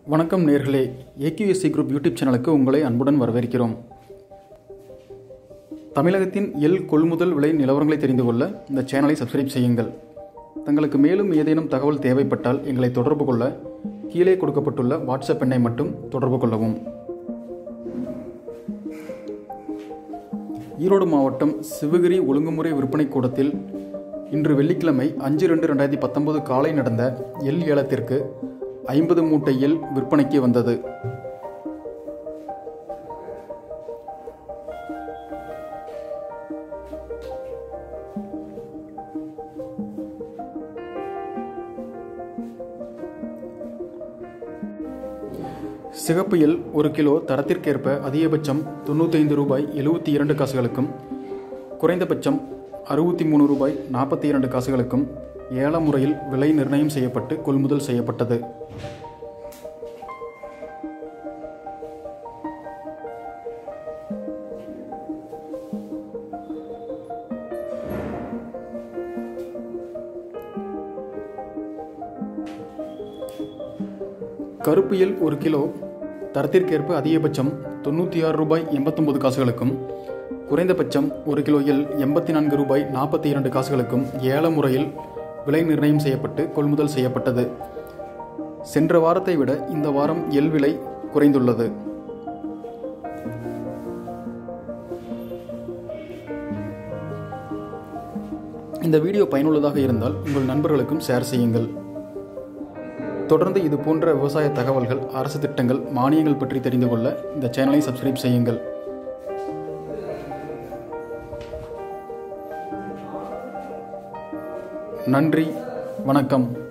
வணக்கம் நேர்களே AQSC group YouTube சேனலுக்கு உங்களை அன்புடன் வரவேற்கிறோம் தமிழகத்தின் எல் கொள்முதல் விலை நிலவரங்களை தெரிந்து கொள்ள இந்த சேனலை சப்ஸ்கிரைப் செய்யுங்கள் தங்களுக்கு மேலும் ஏதேனும் தகவல் தேவைப்பட்டால் எங்களை தொடர்பு கொள்ள கீழே கொடுக்கப்பட்டுள்ள வாட்ஸ்அப் எண்ணை மட்டும் தொடர்பு கொள்ளவும் ஈரோடு மாவட்டம் சிவகிரி ஒழுங்குமுறை விற்பனை கூடத்தில் இன்று வெள்ளிக்கிழமை அஞ்சு ரெண்டு ரெண்டாயிரத்தி பத்தொன்பது காலை நடந்த எல் ஏலத்திற்கு ஐம்பது மூட்டை எல் விற்பனைக்கு வந்தது சிகப்பு எல் ஒரு கிலோ தரத்திற்கேற்ப அதிகபட்சம் தொண்ணூத்தைந்து ரூபாய் எழுபத்தி இரண்டு காசுகளுக்கும் குறைந்தபட்சம் அறுபத்தி மூணு ரூபாய் நாற்பத்தி இரண்டு காசுகளுக்கும் ஏல முறையில் விலை நிர்ணயம் செய்யப்பட்டு கொள்முதல் செய்யப்பட்டது கருப்பு எல் ஒரு கிலோ தரத்திற்கேற்ப அதிகபட்சம் தொண்ணூற்றி ஆறு ரூபாய் எண்பத்தொம்பது காசுகளுக்கும் குறைந்தபட்சம் ஒரு கிலோ எல் எண்பத்தி நான்கு ரூபாய் நாற்பத்தி இரண்டு காசுகளுக்கும் ஏல முறையில் விலை நிர்ணயம் செய்யப்பட்டு கொள்முதல் செய்யப்பட்டது சென்ற வாரத்தை விட இந்த வாரம் எல் விலை குறைந்துள்ளது இந்த வீடியோ பயனுள்ளதாக இருந்தால் உங்கள் நண்பர்களுக்கும் ஷேர் செய்யுங்கள் தொடர்ந்து இது போன்ற விவசாய தகவல்கள் அரசு திட்டங்கள் மானியங்கள் பற்றி தெரிந்து கொள்ள இந்த சேனலை சப்ஸ்கிரைப் செய்யுங்கள் நன்றி வணக்கம்